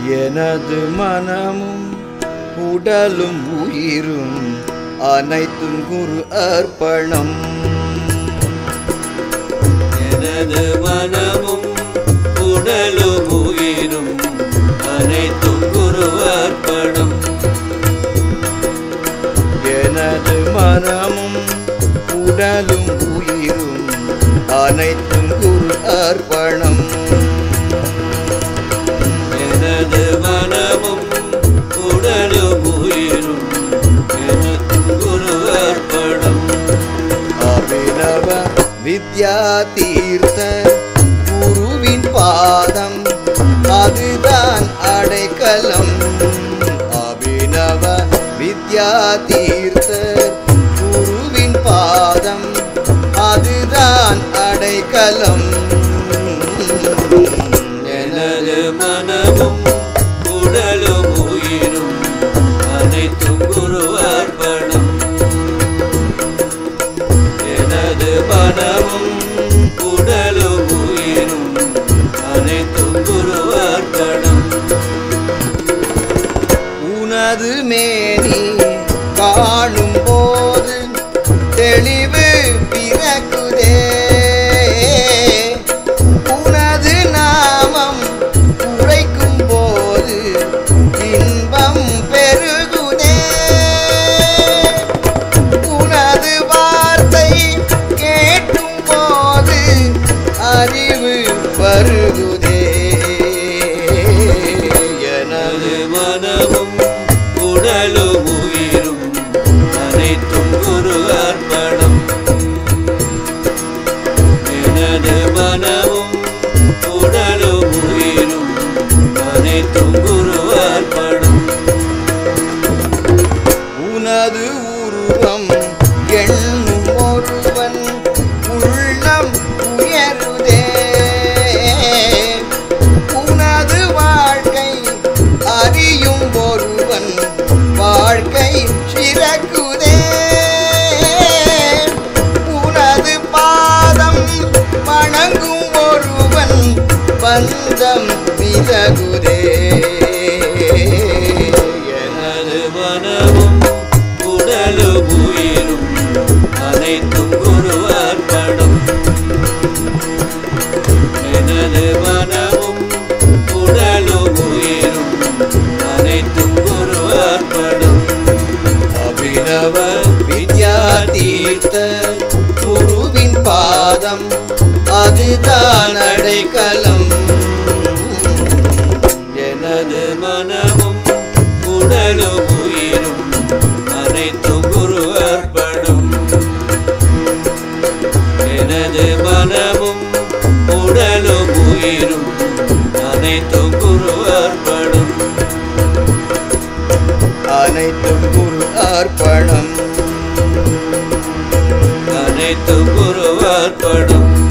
எனது மனமும் உடலும் உயிரும் அனைத்தும் குரு அர்ப்பணம் எனது மனமும் உடலும் உயிரும் அனைத்தும் குரு அர்ப்பணம் எனது மனமும் உடலும் உயிரும் அனைத்தும் குரு அர்ப்பணம் எனது மனமும் உடலும் உயிரும் எனக்கும் குரு அர்ப்பணம் அபிநவ வித்யா தீர்த்த குருவின் பாதம் அதுதான் அடைக்கலம் அபிநவ வித்யா தீர்த்த குருவின் பாதம் அதுதான் அடைக்கலம் எனது மனமும் உடலும் உயிரும் அனைத்தும் குரு அர்ப்பணம் எனது மனமும் உடலும் உயிரும் அனைத்தும் குரு அர்ப்பணம் உனது மேனி காணும் போது தெளிவு பிறக்குதே உனது நாமம் உரைக்கும் போது இன்பம் பெருகுதே உனது வார்த்தை கேட்கும் போது அறிவு பருகுதே எனது எனது மனமும் உடலும் உயிரும் அனைத்தும் குரு அர்ப்பணம் எனது மனமும் உடலும் உயிரும் அனைத்தும் குரு அர்ப்பணம் உனது உருவம் எண்ணும் ஒருவன் உள்ளம் உயருதே உனது வாழ்க்கை அறியும் ஒருவன் வாழ்க்கை சிறக்குதே உனது பாதம் வணங்கும் ஒருவன் பந்தம் விலகுதே எனது மனமும் உடலும் உயிரும் அனைத்தும் குரு அர்ப்பணம் எனது மனமும் உடலும் உயிரும் அனைத்தும் குரு அர்ப்பணம் அபிநவ வித்யா தீர்த்த குருவின் பாதம் அதுதான் அடைக்கலம் எனது மனமும் உடலும் உயிரும் அனைத்தும் குரு அர்ப்பணம் எனது மனமும் உடலும் உயிரும் அனைத்தும் குரு அர்ப்பணம் அனைத்தும் குரு அர்ப்பணம் அனைத்தும் குரு அர்ப்பணம்